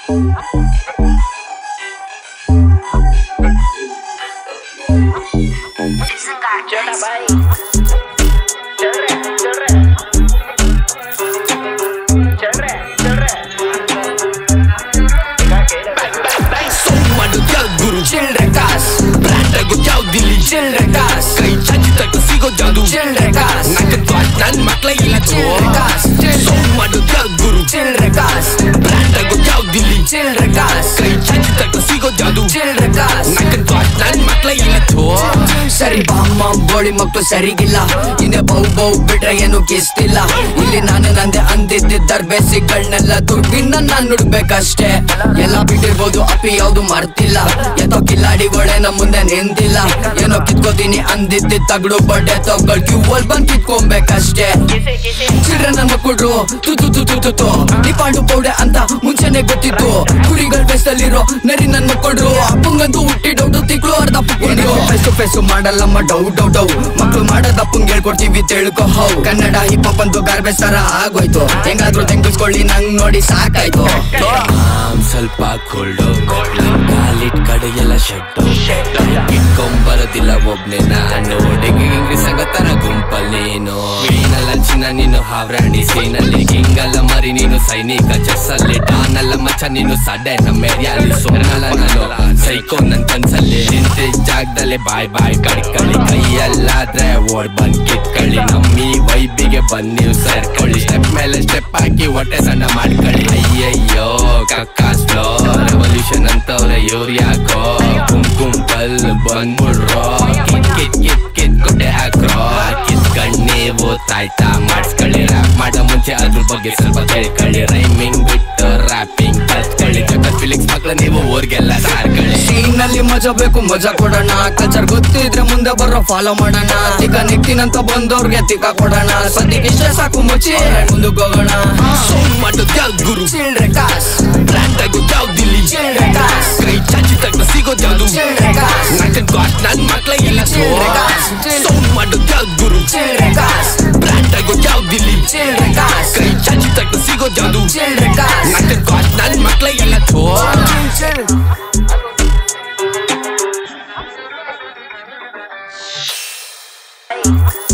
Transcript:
Chớp nào bay Chớp rẻ, chớp rẻ Chớp rẻ, chớp rẻ Cái kế là ಸೋಮಡು ಗುರು ಚಿಲ್ಡ್ರೆ ಕಾಸ್ brand ಆಗೋ ಯಾವ್ದಿಲ್ಲಿ ಚಿಲ್ಡ್ರೆ ಕಾಸ್ ಕೈ ಚಾಚಿ ತಕ್ಕ ಸಿಗೋ ಯಾವ್ದು ಚಿಲ್ಡ್ರೆ ಕಾಸ್ ನಾಕಂತ ನನ್ ಮಕ್ಳ ಇಲ್ಲ ಚಿಲ್ಡ್ರೆ ಕಾಸ್ ಸೋಮಡು ಗುರು ಚಿಲ್ಡ್ರೆ ಕಾಸ್ ಬ್ರ್ಯಾಂಡ್ ಆಗೋ ಯಾವ್ದಿಲ್ಲಿ ಚಿಲ್ಡ್ರೆ ಕಾಸ್ ಕೈ ಚಾಚಿ ತಕ್ಕ ಸಿಗೋ ಯಾವ್ದು ಚಿಲ್ಡ್ರೆ ಕಾಸ್ ನಾಕಂತ ನನ್ ಮಕ್ಳ ಇಲ್ಲ ಥೋ ಸರಿ ಬಾಮ್ಮ ಬೋಳಿ ಮಕ್ಕಳು ಸರಿಗಿಲ್ಲ ಹಿಂದೆ ಬೌ ಬೌ ಬಿಟ್ರೆ ಏನು ಕಿಸ್ತಿಲ್ಲ ಇಲ್ಲಿ ನಾನು ನಂದೆ ಅಂದಿದ್ದ ಬೇಸಿಗಳನ್ನೆಲ್ಲ ದುಡ್ಡಿನ ನಾನ್ ನುಡ್ಬೇಕಷ್ಟೇ ಎಲ್ಲ ಬಿಟ್ಟಿರ್ಬೋದು ಅಪ್ಪಿ ಯಾವ್ದು ಮರ್ತಿಲ್ಲ ಎತ್ತೋ ಕಿಲ್ಲಾಡಿಗಳೇ ನಮ್ ಮುಂದೆ ನಿಂತಿಲ್ಲ ಏನೋ ಕಿತ್ಕೋತೀನಿ ಅಂದಿದ್ದ ತಗಡು ಬಡ್ಡೆ ತಗೊಳ್ ಕ್ಯೂ ಅಲ್ಲಿ ಬಂದ್ ಕಿತ್ಕೊಬೇಕಷ್ಟೇ ಚಿಲ್ಡ್ರನ್ ನನ್ನ ಮಕ್ಕಳು ತು ತು ತು ತು ತು ತು ನಿಪಾಂಡು ಪೌಡೆ ಅಂತ ಮುಂಚೆನೆ ಗೊತ್ತಿತ್ತು ಕುರಿಗಳ ಬೆಸ್ತಲ್ಲಿರೋ ನರಿ ನನ್ ಮಕ್ಕಳು ಅಪ್ಪಂಗಂತೂ ಹುಟ್ಟಿ ಡೌಟು ತಿಕ್ಳು ಅರ್ಧ ಪುಕ್ಕೊಂಡು ಫೇಸ್ ಟು ಫೇಸ್ ಮಾಡಲ್ಲಮ್ಮ ಡೌ ಡೌ ಡೌ ಮಕ್ಳು ಮಾಡೋದ್ ಅಪ್ಪಂಗ್ ಹೇಳ್ಕೊಡ್ತೀವಿ ತಿಳ್ಕೊ ಹೌ ಕನ್ನಡ ಹಿಪ್ ಹಾಪ್ ಅಂತೂ ಗಾರ್ಬೇಜ್ ತರ ಆಗೋಯ್ತು ಹೆಂಗಾದ್ರೂ ತೆಂಗಿಸ್ಕೊಳ್ಳಿ ನಂಗ್ ನೋಡಿ ಸಾಕಾಯ್ತು ನಾಮ್ ಸ್ವಲ್ಪ ಕೋಲ್ಡು ಕಾಲಿಟ್ ಕಡೆ ಎಲ್ಲ ಶೆಡ್ಡು ಇಟ್ಕೊಂಬರೋದಿಲ್ಲ ಒಬ್ನೇ ನಾನು ಡೆಂಗಿ ಸಂಗತರ ಗುಂಪಲ್ ನೀನು ವೀಣಲ್ಲ ಚಿನ್ನ ನೀನು ಹಾವ್ರಾಣಿ ಸೀನಲ್ಲಿ ಕಿಂಗಲ್ಲ ಮರಿ ನೀನು ಸೈನಿಕ ಚೆಸ್ಸಲ್ಲಿ ಡಾನಲ್ಲ ಮಚ್ಚ ನೀನು ಸಡೆ ನಮ್ಮ ಏರಿಯಲ್ಲಿ ಸೋನಲ್ಲ ನಾನು ಸೈಕೋ ನನ್ ಕನ್ಸಲ್ಲಿ ನಿಂತಿದ್ದ ಜಾಗದಲ್ಲಿ ಬಾಯ್ ಬಾಯ್ ಕಡ್ಕೊಳ್ಳಿ ಕೈಯಲ್ಲಾದ್ರೆ ಓಡ್ ಬಂದ್ ಕಿತ್ಕೊಳ್ಳಿ ನಮ್ಮಿ ವೈಬಿಗೆ ಬಂದ್ ನೀವು ಸೇರ್ಕೊಳ್ಳಿ ಸ್ಟೆಪ್ ಮೇಲೆ ಸ್ಟೆಪ್ ಹಾಕಿ ಹೊಟ್ಟೆ ಸಣ್ಣ ಮಾಡ್ಕೊಳ್ಳಿ ಅಯ್ಯಯ್ಯೋ ಕಕ್ಕಾಸ್ಲೋ ರೆವಲ್ಯೂಷನ್ ಅಂತವ್ರೆ ಇವ್ರು ಯಾಕೋ ಗುಂಪ್ ಗುಂಪಲ್ ಬಂದ್ಬಿಡ್ರೋ ಕಿತ್ ಕಿತ್ ಕಿತ್ ಕಿತ್ ಕೊಟ್ಟೆ ಹಾಕ್ರೋ ಕಿತ್ಕೊಂಡ್ ನೀವು ತಾಯ್ತಾ ಮಾಡಿಸ್ಕೊಳ್ಳಿ ರ್ಯಾಪ್ ಮಾಡೋ ಮುಂಚೆ ಅದ್ರ ಬಗ್ಗೆ ಸ್ವಲ್ಪ ತಿಳ್ಕೊಳ್ಳಿ ರೈಮಿಂಗ್ ಬಿಟ್ಟು ರ್ಯಾಪಿಂಗ್ ಕಲ್ತ್ಕೊಳ್ಳಿ ಜಗತ್ ಫೀಲಿಂಗ್ಸ್ ಮಕ್ಳು ನೀವು ಊರ್ಗೆಲ್ಲ ಸಾರ್ಕೊಳ್ಳಿ ಸೀನಲ್ಲಿ ಮಜಾ ಬೇಕು ಮಜಾ ಕೊಡೋಣ ಕಲ್ಚರ್ ಗೊತ್ತಿದ್ರೆ ಮುಂದೆ ಬರೋ ಫಾಲೋ ಮಾಡೋಣ ತಿಕ್ಕ ನಿಕ್ತಿನಂತ ಬಂದವ್ರಿಗೆ ತಿಕ್ಕ ಕೊಡೋಣ ಸದ್ಯಕ್ಕೆ ಇಷ್ಟ ಸಾಕು ಮುಚ್ಚಿ ಮುಂದಕ್ಕೆ ಹೋಗೋಣ ಸೋಮಡು ಗುರು ಚಿಲ್ಡ್ರೆ ಕಾಸ್ ಬ್ರ್ಯಾಂಡ್ ಆಗೋ ಯಾವ್ದಿಲ್ಲಿ ಚಿಲ್ಡ್ರೆ ಕಾಸ್ ಕೈ ಚಾಚಿ ತಕ್ಕ ಸಿಗೋದ್ ಯಾವ್ದು ಚಿಲ್ಡ್ರೆ ಕಾಸ್ ನಾಕನ್ ಗಾಟ್ ನನ್ ಮಕ್ಳ ಇಲ್ಲ ಚಿಲ್ಡ್ರೆ ಕಾಸ್ ಸೋಮಡು ಗುರು ಚಿಲ್ಡ್ರೆ ಕಾಸ್ ಬ್ರ್ಯಾಂಡ್ ಆಗೋ ಯಾವ್ದಿಲ್ಲಿ ಚಿಲ್ಡ್ರೆ ಕಾಸ್ ಕೈ ಚಾಚಿ ತಕ್ಕ ಸಿಗೋದ್ ಯಾವ್ದು ಚಿಲ್ಡ್ರೆ ಕಾಸ್ ನಾಕನ್ ಗಾಟ್ ನನ್ ಮಕ್ಳ ಇಲ್ಲ ಥೋ Hey